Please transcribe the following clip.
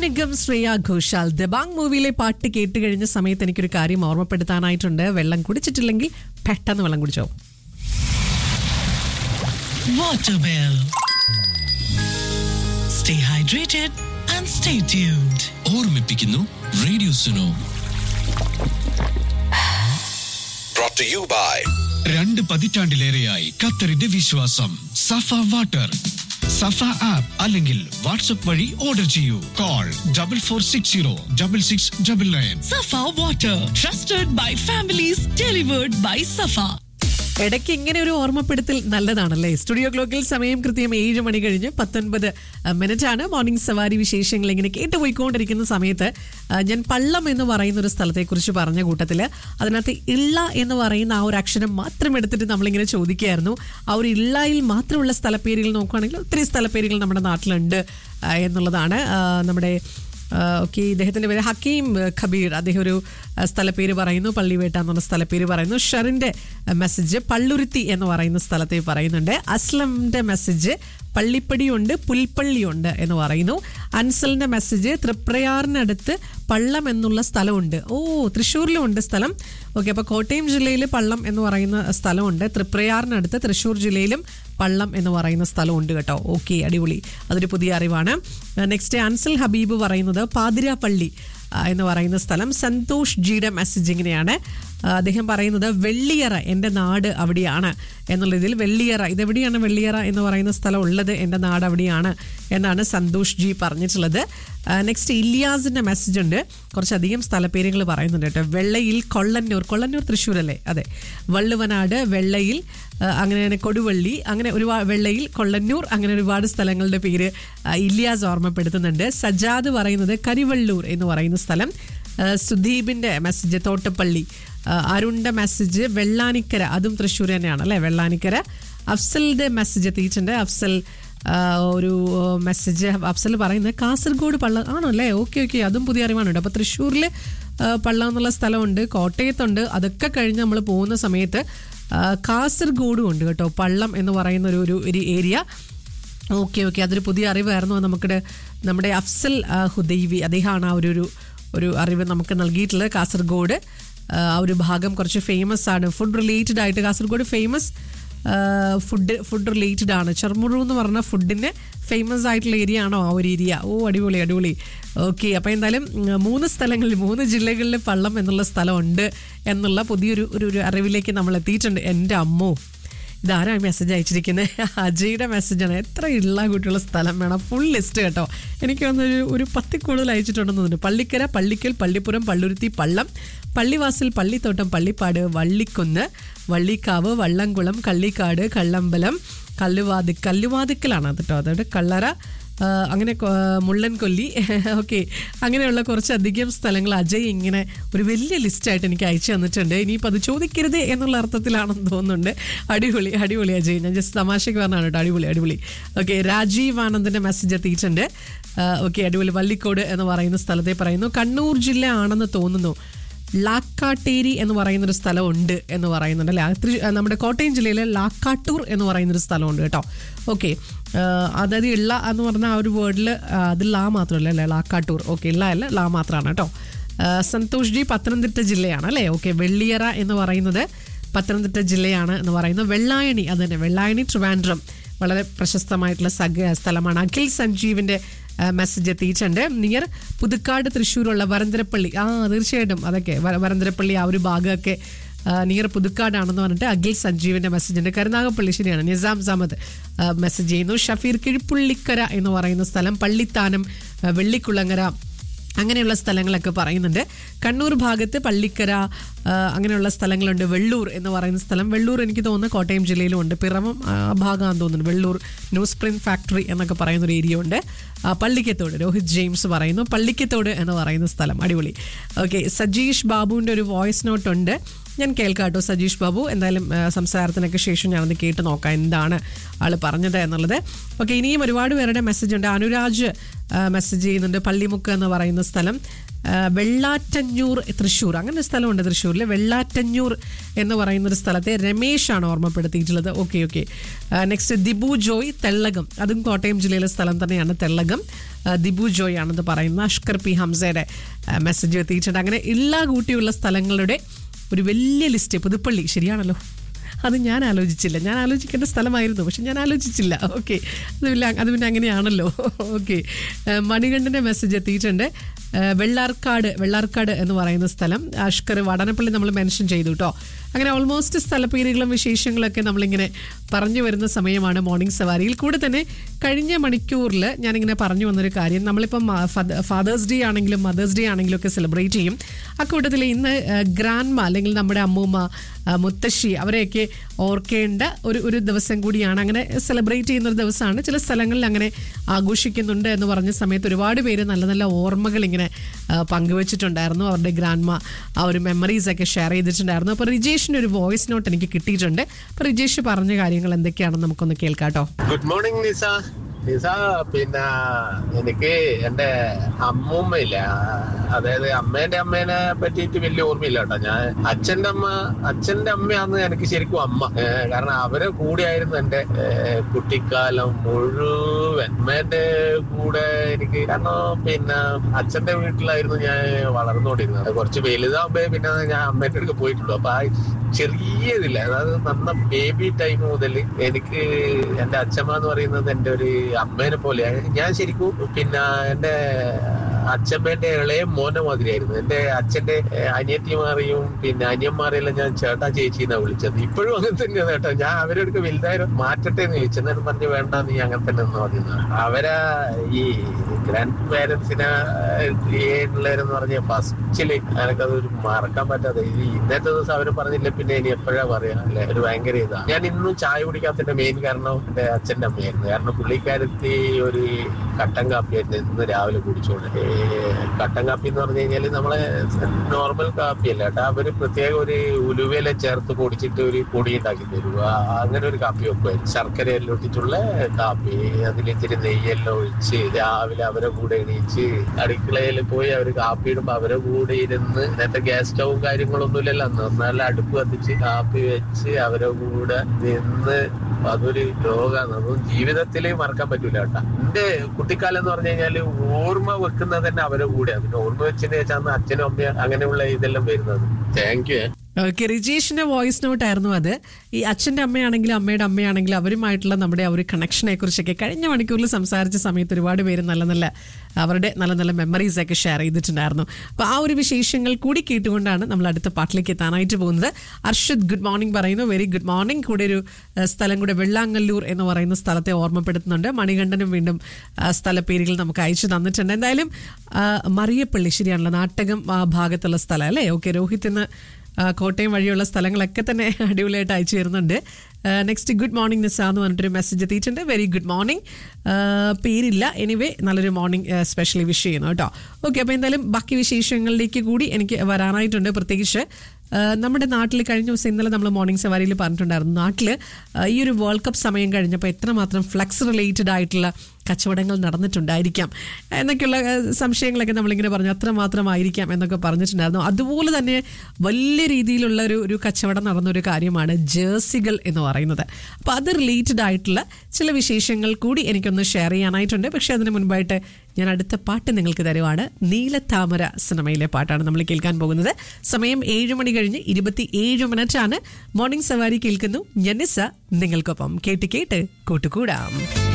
നിഗം ശ്രേയ ഘോഷാൽ ദബാങ് മൂവിയിലെ പാട്ട് കേട്ട് കഴിഞ്ഞ സമയത്ത് എനിക്കൊരു കാര്യം ഓർമ്മപ്പെടുത്താനായിട്ടുണ്ട് വെള്ളം കുടിച്ചിട്ടില്ലെങ്കിൽ പെട്ടെന്ന് വെള്ളം കുടിച്ചോ Waterwell. Stay hydrated and stay tuned. ഓർമ്മിപ്പിക്കുന്നു radio Suno brought to you by രണ്ട് പതിറ്റാണ്ടിലേറെയായി ഖത്തറിന്റെ വിശ്വാസം സഫ വാട്ടർ സഫ ആപ്പ് അല്ലെങ്കിൽ വാട്സ്ആപ്പ് വഴി ഓർഡർ ചെയ്യൂ call double four six zero double six double nine Safa Water, trusted by families, delivered by Safa. ഇടയ്ക്ക് ഇങ്ങനെ ഒരു ഓർമ്മപ്പെടുത്തൽ നല്ലതാണല്ലേ സ്റ്റുഡിയോ ക്ലോക്കിൽ സമയം കൃത്യം ഏഴ് മണി കഴിഞ്ഞ് പത്തൊൻപത് മിനിറ്റ് ആണ് മോർണിംഗ് സവാരി വിശേഷങ്ങൾ ഇങ്ങനെ കേട്ടുപോയിക്കൊണ്ടിരിക്കുന്ന സമയത്ത് ആ, ഞാൻ പള്ളം എന്ന് പറയുന്ന ഒരു സ്ഥലത്തെക്കുറിച്ച് പറഞ്ഞ കൂട്ടത്തിൽ അതിനകത്ത് ഇള്ള എന്ന് പറയുന്ന ആ ഒരു അക്ഷരം മാത്രം എടുത്തിട്ട് നമ്മളിങ്ങനെ ചോദിക്കുകയായിരുന്നു ആ ഒരു ഇള്ളയിൽ മാത്രമുള്ള സ്ഥലപ്പേരുകൾ നോക്കുകയാണെങ്കിൽ ഒത്തിരി സ്ഥലപ്പേരുകൾ നമ്മുടെ നാട്ടിലുണ്ട് ആ, എന്നുള്ളതാണ് ആ, നമ്മുടെ ഓക്കെ ഇദ്ദേഹത്തിന്റെ പേര് ഹക്കീം ആ, ഖബീർ അദ്ദേഹം ഒരു ആ, സ്ഥലപ്പേര് പറയുന്നു പള്ളിവേട്ട എന്ന് പറഞ്ഞ സ്ഥലപ്പേര് പറയുന്നു ഷറിന്റെ മെസ്സേജ് പള്ളുരുത്തി എന്ന് പറയുന്ന സ്ഥലത്തെ പറയുന്നുണ്ട് അസ്ലമിന്റെ മെസ്സേജ് പള്ളിപ്പടിയുണ്ട് പുൽപ്പള്ളിയുണ്ട് എന്ന് പറയുന്നു അൻസലിന്റെ മെസ്സേജ് തൃപ്രയാറിനടുത്ത് പള്ളം എന്നുള്ള സ്ഥലമുണ്ട് ഓ തൃശ്ശൂരിലും ഉണ്ട് സ്ഥലം ഓക്കെ അപ്പോൾ കോട്ടയം ജില്ലയിൽ പള്ളം എന്ന് പറയുന്ന സ്ഥലമുണ്ട് തൃപ്രയാറിനടുത്ത് തൃശ്ശൂർ ജില്ലയിലും പള്ളം എന്ന് പറയുന്ന സ്ഥലമുണ്ട് കേട്ടോ ഓക്കെ അടിപൊളി അതൊരു പുതിയ അറിവാണ് നെക്സ്റ്റ് അൻസൽ ഹബീബ് പറയുന്നത് പാതിരാപ്പള്ളി ആ, എന്ന് പറയുന്ന സ്ഥലം സന്തോഷ് ജിയുടെ മെസ്സേജ് ഇങ്ങനെയാണ് ആ, അദ്ദേഹം പറയുന്നത് വെള്ളിയറ എൻ്റെ നാട് അവിടെയാണ് എന്നുള്ള ഇതിൽ വെള്ളിയറ ഇതെവിടെയാണ് വെള്ളിയറ എന്ന് പറയുന്ന സ്ഥലം ഉള്ളത് എൻ്റെ നാട് അവിടെയാണ് എന്നാണ് സന്തോഷ് ജി പറഞ്ഞിട്ടുള്ളത് നെക്സ്റ്റ് ഇല്യാസിൻ്റെ മെസ്സേജ് ഉണ്ട് കുറച്ചധികം സ്ഥലപ്പേരുകൾ പറയുന്നുണ്ട് കേട്ടോ വെള്ളയിൽ കൊള്ളന്നൂർ കൊള്ളന്നൂർ തൃശ്ശൂർ അല്ലേ അതെ വള്ളുവനാട് വെള്ളയിൽ ആ, അങ്ങനെയാണ് കൊടുവള്ളി അങ്ങനെ ഒരുപാട് വെള്ളയിൽ കൊള്ളന്നൂർ അങ്ങനെ ഒരുപാട് സ്ഥലങ്ങളുടെ പേര് ആ, ഇല്യാസ് ഓർമ്മപ്പെടുത്തുന്നുണ്ട് സജാദ് പറയുന്നത് കരിവള്ളൂർ എന്ന് പറയുന്ന സ്ഥലം ആ, സുദീപിന്റെ മെസ്സേജ് തോട്ടപ്പള്ളി ആ, അരുണിന്റെ മെസ്സേജ് വെള്ളാനിക്കര അതും തൃശ്ശൂർ തന്നെയാണ് അല്ലേ വെള്ളാനിക്കര അഫ്സലിന്റെ മെസ്സേജ് എത്തിയിട്ടുണ്ട് അഫ്സൽ ആ, ഒരു മെസ്സേജ് അഫ്സൽ പറയുന്നത് കാസർഗോഡ് പള്ള ആണോ അല്ലേ ഓക്കെ ഓക്കെ അതും പുതിയ അറിവാണ് കേട്ടോ അപ്പോൾ തൃശ്ശൂരിൽ പള്ളം എന്നുള്ള സ്ഥലമുണ്ട് കോട്ടയത്തുണ്ട് അതൊക്കെ കഴിഞ്ഞ് നമ്മൾ പോകുന്ന സമയത്ത് ആ, കാസർഗോഡും ഉണ്ട് കേട്ടോ പള്ളം എന്ന് പറയുന്ന ഒരു ഒരു ഒരു ഏരിയ ഓക്കെ ഓക്കെ അതൊരു പുതിയ അറിവായിരുന്നു നമുക്ക് നമ്മുടെ അഫ്സൽ ആ, ഹുദൈവി അദ്ദേഹമാണ് ആ ഒരു ഒരു ഒരു അറിവ് നമുക്ക് നൽകിയിട്ടുള്ളത് കാസർഗോഡ് ആ, ആ ഒരു ഭാഗം കുറച്ച് ഫേമസ് ആണ് ഫുഡ് റിലേറ്റഡ് ആയിട്ട് Kasaragod famous food food related ആണ് ചെറുമുറു എന്ന് പറഞ്ഞ ഫുഡിന് ഫേമസ് ആയിട്ടുള്ള ഏരിയ ആണോ ആ ഒരു ഏരിയ ഓ അടിപൊളി അടിപൊളി ഓക്കെ അപ്പോൾ എന്തായാലും ഉം, മൂന്ന് സ്ഥലങ്ങളിൽ മൂന്ന് ജില്ലകളിൽ പള്ളം എന്നുള്ള സ്ഥലമുണ്ട് എന്നുള്ള പുതിയൊരു ഒരു ഒരു അറിവിലേക്ക് നമ്മൾ എത്തിയിട്ടുണ്ട് എൻ്റെ അമ്മോ ഇതാരാ മെസ്സേജ് അയച്ചിരിക്കുന്നത് അജയുടെ മെസ്സേജാണ് എത്ര ഉള്ള കുട്ടിയുള്ള സ്ഥലം വേണം ഫുൾ ലിസ്റ്റ് കേട്ടോ എനിക്ക് തോന്നുന്നു ഒരു ഒരു പത്തിൽ കൂടുതൽ അയച്ചിട്ടുണ്ടെന്ന് തോന്നുന്നു പള്ളിക്കര പള്ളിക്കൽ പള്ളിപ്പുറം പള്ളുരുത്തി പള്ളം പള്ളിവാസൽ പള്ളിത്തോട്ടം പള്ളിപ്പാട് വള്ളിക്കുന്ന് വള്ളിക്കാവ് വള്ളംകുളം കള്ളിക്കാട് കള്ളമ്പലം കല്ലുവാതി കല്ലുവാതിക്കലാണ് അത് കേട്ടോ അതായത് കള്ളറ ആ, അങ്ങനെ കൊ- മുള്ളൻ കൊല്ലി ഓക്കെ അങ്ങനെയുള്ള കുറച്ചധികം സ്ഥലങ്ങൾ അജയ് ഇങ്ങനെ ഒരു വലിയ ലിസ്റ്റായിട്ട് എനിക്ക് അയച്ചു തന്നിട്ടുണ്ട് ഇനിയിപ്പോൾ അത് ചോദിക്കരുത് എന്നുള്ള അർത്ഥത്തിലാണെന്ന് തോന്നുന്നുണ്ട് അടിപൊളി അടിപൊളി അജയ് ഞാൻ ജസ്റ്റ് തമാശയ്ക്ക് പറഞ്ഞാണ് കേട്ടോ അടിപൊളി അടിപൊളി ഓക്കെ രാജീവ് ആനന്ദിൻ്റെ മെസ്സേജ് എത്തിയിട്ടുണ്ട് ഓക്കെ അടിപൊളി വള്ളിക്കോട് എന്ന് പറയുന്ന സ്ഥലത്തെ പറയുന്നു കണ്ണൂർ ജില്ല ആണെന്ന് തോന്നുന്നു ലാക്കാട്ടേരി എന്ന് പറയുന്നൊരു സ്ഥലമുണ്ട് എന്ന് പറയുന്നുണ്ട് അല്ലേ അത് തൃ- നമ്മുടെ കോട്ടയം ജില്ലയിലെ ലാക്കാട്ടൂർ എന്ന് പറയുന്നൊരു സ്ഥലമുണ്ട് കേട്ടോ ഓക്കെ അതായത് ഇള്ള എന്ന് പറഞ്ഞ ആ ഒരു വേർഡിൽ അത് ലാ മാത്രമല്ല അല്ലേ ലാക്കാട്ടൂർ ഓക്കെ ഇള്ള അല്ല ലാ മാത്രമാണ് കേട്ടോ ആ, സന്തോഷ് ജി പത്തനംതിട്ട ജില്ലയാണ് അല്ലേ ഓക്കെ വെള്ളിയറ എന്ന് പറയുന്നത് പത്തനംതിട്ട ജില്ലയാണ് എന്ന് പറയുന്നത് വെള്ളായണി അത് തന്നെ വെള്ളായണി ട്രിവാൻഡ്രം വളരെ പ്രശസ്തമായിട്ടുള്ള സഗ സ്ഥലമാണ് അഖിൽ സഞ്ജീവിന്റെ മെസ്സേജ് എത്തിയിട്ടുണ്ട് നിയർ പുതുക്കാട് തൃശ്ശൂരുള്ള വരന്തരപ്പള്ളി ആ തീർച്ചയായിട്ടും അതൊക്കെ വര- വരന്തരപ്പള്ളി ആ ഒരു ഭാഗമൊക്കെ നിയർ പുതുക്കാടാണെന്ന് പറഞ്ഞിട്ട് അഖിൽ സഞ്ജീവിന്റെ മെസ്സേജ് ഉണ്ട് കരുനാഗപ്പള്ളി ശരിയാണ് നിസാം സമദ് മെസ്സേജ് ചെയ്യുന്നു ഷഫീർ കിഴിപ്പുള്ളിക്കര എന്ന് പറയുന്ന സ്ഥലം പള്ളിത്താനം ആ, വെള്ളിക്കുളങ്ങര അങ്ങനെയുള്ള സ്ഥലങ്ങളൊക്കെ പറയുന്നുണ്ട് കണ്ണൂർ ഭാഗത്ത് പള്ളിക്കര ആ, അങ്ങനെയുള്ള സ്ഥലങ്ങളുണ്ട് വെള്ളൂർ എന്ന് പറയുന്ന സ്ഥലം വെള്ളൂർ എനിക്ക് തോന്നുന്നു കോട്ടയം ജില്ലയിലും ഉണ്ട് പിറവം ആ ഭാഗമാണെന്ന് തോന്നുന്നു വെള്ളൂർ ന്യൂസ് പ്രിന്റ് ഫാക്ടറി എന്നൊക്കെ പറയുന്ന ഒരു ഏരിയ ഉണ്ട് ആ, പള്ളിക്കത്തോട് രോഹിത് ജെയിംസ് പറയുന്നു പള്ളിക്കത്തോട് എന്ന് പറയുന്ന സ്ഥലം അടിപൊളി ഓക്കെ സജീഷ് ബാബുവിൻ്റെ ഒരു വോയിസ് നോട്ട് ഉണ്ട് ഞാൻ കേൾക്കാം കേട്ടോ സജീഷ് ബാബു എന്തായാലും ആ, സംസാരത്തിനൊക്കെ ശേഷം ഞാനത് കേട്ട് നോക്കാം എന്താണ് ആള് പറഞ്ഞത് എന്നുള്ളത് ഓക്കെ ഇനിയും ഒരുപാട് പേരുടെ മെസ്സേജ് ഉണ്ട് അനുരാജ് മെസ്സേജ് ചെയ്യുന്നുണ്ട് പള്ളിമുക്ക് എന്ന് പറയുന്ന സ്ഥലം ആ, വെള്ളാറ്റഞ്ഞൂർ തൃശ്ശൂർ അങ്ങനെ ഒരു സ്ഥലമുണ്ട് തൃശ്ശൂരിൽ വെള്ളാറ്റഞ്ഞൂർ എന്ന് പറയുന്ന ഒരു സ്ഥലത്തെ രമേശാണ് ഓർമ്മപ്പെടുത്തിയിട്ടുള്ളത് okay okay next Dibu Joy Thellakam അതും കോട്ടയം ജില്ലയിലെ സ്ഥലം തന്നെയാണ് തെള്ളകം ആ, ദിബു ജോയ് ആണെന്ന് പറയുന്ന അഷ്കർ പി ഹംസയുടെ മെസ്സേജ് എത്തിയിട്ടുണ്ട് അങ്ങനെ എല്ലാ കൂട്ടിയുള്ള സ്ഥലങ്ങളുടെ ഒരു വലിയ ലിസ്റ്റ് പുതുപ്പള്ളി ശരിയാണല്ലോ അത് ഞാൻ ആലോചിച്ചില്ല ഞാൻ ആലോചിക്കേണ്ട സ്ഥലമായിരുന്നു പക്ഷെ ഞാൻ ആലോചിച്ചില്ല ഓക്കെ അത് പിന്നെ അത് പിന്നെ അങ്ങനെയാണല്ലോ ഓക്കെ മണികണ്ഠൻ്റെ മെസ്സേജ് എത്തിയിട്ടുണ്ട് ആ, വെള്ളാർക്കാട് വെള്ളാർക്കാട് എന്ന് പറയുന്ന സ്ഥലം അഷ്കർ വടനപ്പള്ളി നമ്മൾ മെൻഷൻ ചെയ്തു കേട്ടോ അങ്ങനെ ഓൾമോസ്റ്റ് സ്ഥലപ്പേരുകളും വിശേഷങ്ങളൊക്കെ നമ്മളിങ്ങനെ പറഞ്ഞു വരുന്ന സമയമാണ് മോർണിംഗ് സവാരിയിൽ കൂടെ തന്നെ കഴിഞ്ഞ മണിക്കൂറിൽ ഞാനിങ്ങനെ പറഞ്ഞു വന്നൊരു കാര്യം നമ്മളിപ്പം ഫാദേഴ്സ് ഡേ ആണെങ്കിലും മദേഴ്സ് ഡേ ആണെങ്കിലും ഒക്കെ സെലിബ്രേറ്റ് ചെയ്യും അക്കൂട്ടത്തിൽ ഇന്ന് ഗ്രാൻഡ്മ അല്ലെങ്കിൽ നമ്മുടെ അമ്മൂമ്മ ആ, മുത്തശ്ശി അവരെയൊക്കെ ഓർക്കേണ്ട ഒരു ഒരു ദിവസം കൂടിയാണ് അങ്ങനെ സെലിബ്രേറ്റ് ചെയ്യുന്ന ഒരു ദിവസമാണ് ചില സ്ഥലങ്ങളിൽ അങ്ങനെ ആഘോഷിക്കുന്നുണ്ട് എന്ന് പറഞ്ഞ സമയത്ത് ഒരുപാട് പേര് നല്ല നല്ല ഓർമ്മകൾ ഇങ്ങനെ ആ, പങ്കുവച്ചിട്ടുണ്ടായിരുന്നു അവരുടെ ഗ്രാൻഡ്മ ആ ഒരു മെമ്മറീസ് ഒക്കെ ഷെയർ ചെയ്തിട്ടുണ്ടായിരുന്നു അപ്പോൾ റിജേഷിൻ്റെ ഒരു വോയിസ് നോട്ട് എനിക്ക് കിട്ടിയിട്ടുണ്ട് അപ്പോൾ റിജേഷ് പറഞ്ഞ കാര്യങ്ങൾ എന്തൊക്കെയാണെന്ന് നമുക്കൊന്ന് കേൾക്കാട്ടോ ഗുഡ് മോർണിംഗ് നിസ നിസ പിന്നെ എനിക്ക് എന്റെ അമ്മൂമ്മയില്ല അതായത് അമ്മേന്റെ അമ്മേനെ പറ്റിയിട്ട് വലിയ ഓർമ്മയില്ല കേട്ടോ ഞാൻ അച്ഛന്റെ അമ്മ അച്ഛന്റെ അമ്മയാന്ന് എനിക്ക് ശരിക്കും അമ്മ ഏ, കാരണം അവരെ കൂടെയായിരുന്നു എന്റെ ഏ, കുട്ടിക്കാലം മുഴുവൻ അമ്മേന്റെ കൂടെ എനിക്ക് കാരണം പിന്നെ അച്ഛന്റെ വീട്ടിലായിരുന്നു ഞാൻ വളർന്നുകൊണ്ടിരുന്നത് കുറച്ച് വലുതാകുമ്പോ പിന്നെ ഞാൻ അമ്മേന്റെ അടുത്ത് പോയിട്ടുള്ളൂ അപ്പൊ ആ ചെറിയതില്ല അതായത് നന്ന ബേബി ടൈം മുതൽ എനിക്ക് എന്റെ അച്ഛമ്മ എന്ന് പറയുന്നത് എന്റെ ഒരു അമ്മേനെ പോലെയാണ് ഞാൻ ശരിക്കും പിന്നെ എന്റെ അച്ഛമ്മേന്റെ ഇളയ മോനെ മാതിരിയായിരുന്നു എന്റെ അച്ഛന്റെ ഏഹ്, അനിയത്തിമാരെയും പിന്നെ അനിയന്മാരെല്ലാം ഞാൻ ചേട്ടാ ചേച്ചി എന്നാ വിളിച്ചത് ഇപ്പോഴും അങ്ങനെ തന്നെയാണ് കേട്ടോ ഞാൻ അവരെടുക്ക് വലുതായാലും മാറ്റട്ടെ എന്ന് ചോദിച്ചു എന്നാലും പറഞ്ഞു വേണ്ട നീ അങ്ങനെ തന്നെ എന്ന് പറയുന്നത് അവരാ ഈ ഗ്രാൻഡ് പാരന്റ്സിനെ എന്ന് പറഞ്ഞ ഫസ്റ്റില് എനിക്കത് ഒരു മറക്കാൻ പറ്റാതെ ഇത് ഇന്നത്തെ ദിവസം അവര് പറഞ്ഞില്ല പിന്നെ ഇനി എപ്പോഴാ പറയാ അല്ലെ ഒരു ഭയങ്കര ഇതാ ഞാൻ ഇന്നും ചായ കുടിക്കാത്തതിന്റെ മെയിൻ കാരണം എന്റെ അച്ഛന്റെ അമ്മയായിരുന്നു കാരണം പുള്ളിക്കാരത്തി ഒരു കട്ടൻ കാപ്പിയായിരുന്നു ഇന്ന് രാവിലെ കുടിച്ചോണ്ട് ഏ, കട്ടൻ കാപ്പി എന്ന് പറഞ്ഞു കഴിഞ്ഞാല് നമ്മളെ നോർമൽ കാപ്പി അല്ല കേട്ടോ അവര് പ്രത്യേക ഒരു ഉലുവയില ചേർത്ത് പൊടിച്ചിട്ട് ഒരു പൊടി ഉണ്ടാക്കി തരും ആ, അങ്ങനെ ഒരു കാപ്പി വെക്കുമായിരുന്നു ശർക്കര എല്ലാം ഇട്ടിട്ടുള്ള കാപ്പി അതിൽ ഇത്തിരി നെയ്യെല്ലാം ഒഴിച്ച് രാവിലെ അവരെ കൂടെ എണീച്ച് അടുക്കളയിൽ പോയി അവര് കാപ്പി ഇടുമ്പോ അവരെ കൂടെ ഇരുന്ന് നേരത്തെ ഗ്യാസ് സ്റ്റവും കാര്യങ്ങളൊന്നും ഇല്ലല്ലോ അന്ന് നല്ല അടുപ്പ് കത്തിച്ച് കാപ്പി വെച്ച് അവരെ കൂടെ നിന്ന് അതൊരു ലോകാണ് അതൊന്നും ജീവിതത്തിൽ മറക്കാൻ പറ്റൂല കേട്ടാ എന്റെ കുട്ടിക്കാലം എന്ന് പറഞ്ഞു കഴിഞ്ഞാല് ഓർമ്മ വെക്കുന്നത് തന്നെ അവരെ കൂടെയാണ് പിന്നെ ഓർമ്മ വെച്ചതിന് ശേഷമാണ് അച്ഛനും അമ്മയും അങ്ങനെയുള്ള ഇതെല്ലാം വരുന്നത് താങ്ക് യു ഓക്കെ റിജേഷിന്റെ വോയിസ് നോട്ട് ആയിരുന്നു അത് ഈ അച്ഛൻ്റെ അമ്മയാണെങ്കിലും അമ്മയുടെ അമ്മയാണെങ്കിലും അവരുമായിട്ടുള്ള നമ്മുടെ ആ ഒരു കണക്ഷനെ കുറിച്ചൊക്കെ കഴിഞ്ഞ മണിക്കൂറിൽ സംസാരിച്ച സമയത്ത് ഒരുപാട് പേര് നല്ല നല്ല അവരുടെ നല്ല നല്ല മെമ്മറീസ് ഒക്കെ ഷെയർ ചെയ്തിട്ടുണ്ടായിരുന്നു അപ്പോൾ ആ ഒരു വിശേഷങ്ങൾ കൂടി കേട്ടുകൊണ്ടാണ് നമ്മൾ അടുത്ത പാട്ടിലേക്ക് എത്താനായിട്ട് പോകുന്നത് അർഷദ് ഗുഡ് മോർണിംഗ് പറയുന്നു വെരി ഗുഡ് മോർണിംഗ് കൂടെ ഒരു ഏഹ്, സ്ഥലം കൂടെ വെള്ളാങ്ങല്ലൂർ എന്ന് പറയുന്ന സ്ഥലത്തെ ഓർമ്മപ്പെടുത്തുന്നുണ്ട് മണികണ്ഠനും വീണ്ടും ആ, സ്ഥലപ്പേരുകൾ നമുക്ക് അയച്ചു തന്നിട്ടുണ്ട് എന്തായാലും ആ, മറിയപ്പള്ളി ശരിയാണല്ലോ നാട്ടകം ആ ഭാഗത്തുള്ള സ്ഥലം അല്ലേ ഓക്കെ രോഹിത് എന്ന് ആ, കോട്ടയം വഴിയുള്ള സ്ഥലങ്ങളൊക്കെ തന്നെ അടിപൊളിയായിട്ട് അയച്ചു തരുന്നുണ്ട് നെക്സ്റ്റ് ഗുഡ് മോർണിംഗ് നിസ എന്ന് പറഞ്ഞിട്ടൊരു മെസ്സേജ് എത്തിയിട്ടുണ്ട് വെരി ഗുഡ് മോർണിംഗ് പേരില്ല എനിവേ നല്ലൊരു മോർണിംഗ് സ്പെഷ്യലി വിഷ് ചെയ്യുന്നു കേട്ടോ ഓക്കെ അപ്പോൾ എന്തായാലും ബാക്കി വിശേഷങ്ങളിലേക്ക് കൂടി എനിക്ക് വരാനായിട്ടുണ്ട് പ്രത്യേകിച്ച് ആ, നമ്മുടെ നാട്ടിൽ കഴിഞ്ഞ ദിവസം ഇന്നലെ നമ്മൾ മോർണിംഗ് സവാരിയിൽ പറഞ്ഞിട്ടുണ്ടായിരുന്നു നാട്ടിൽ ഈ ഒരു വേൾഡ് കപ്പ് സമയം കഴിഞ്ഞപ്പോൾ എത്രമാത്രം ഫ്ലക്സ് റിലേറ്റഡ് ആയിട്ടുള്ള കച്ചവടങ്ങൾ നടന്നിട്ടുണ്ടായിരിക്കാം എന്നൊക്കെയുള്ള ആ, സംശയങ്ങളൊക്കെ നമ്മളിങ്ങനെ പറഞ്ഞു അത്രമാത്രമായിരിക്കാം എന്നൊക്കെ പറഞ്ഞിട്ടുണ്ടായിരുന്നു അതുപോലെ തന്നെ വലിയ രീതിയിലുള്ള ഒരു ഒരു കച്ചവടം നടന്നൊരു കാര്യമാണ് ജേഴ്സികൾ എന്ന് പറയുന്നത് അപ്പോൾ അത് റിലേറ്റഡ് ആയിട്ടുള്ള ചില വിശേഷങ്ങൾ കൂടി എനിക്കൊന്ന് ഷെയർ ചെയ്യാനായിട്ടുണ്ട് പക്ഷേ അതിന് മുൻപായിട്ട് ഞാൻ അടുത്ത പാട്ട് നിങ്ങൾക്ക് തരുവാണ് നീലത്താമര സിനിമയിലെ പാട്ടാണ് നമ്മൾ കേൾക്കാൻ പോകുന്നത് സമയം ഏഴ് മണി കഴിഞ്ഞ് ഇരുപത്തി ഏഴ് മിനിറ്റ് ആണ് മോർണിംഗ് സവാരി കേൾക്കുന്നു ഞനിസ നിങ്ങൾക്കൊപ്പം കേട്ട് കേട്ട് കൂട്ടുകൂടാം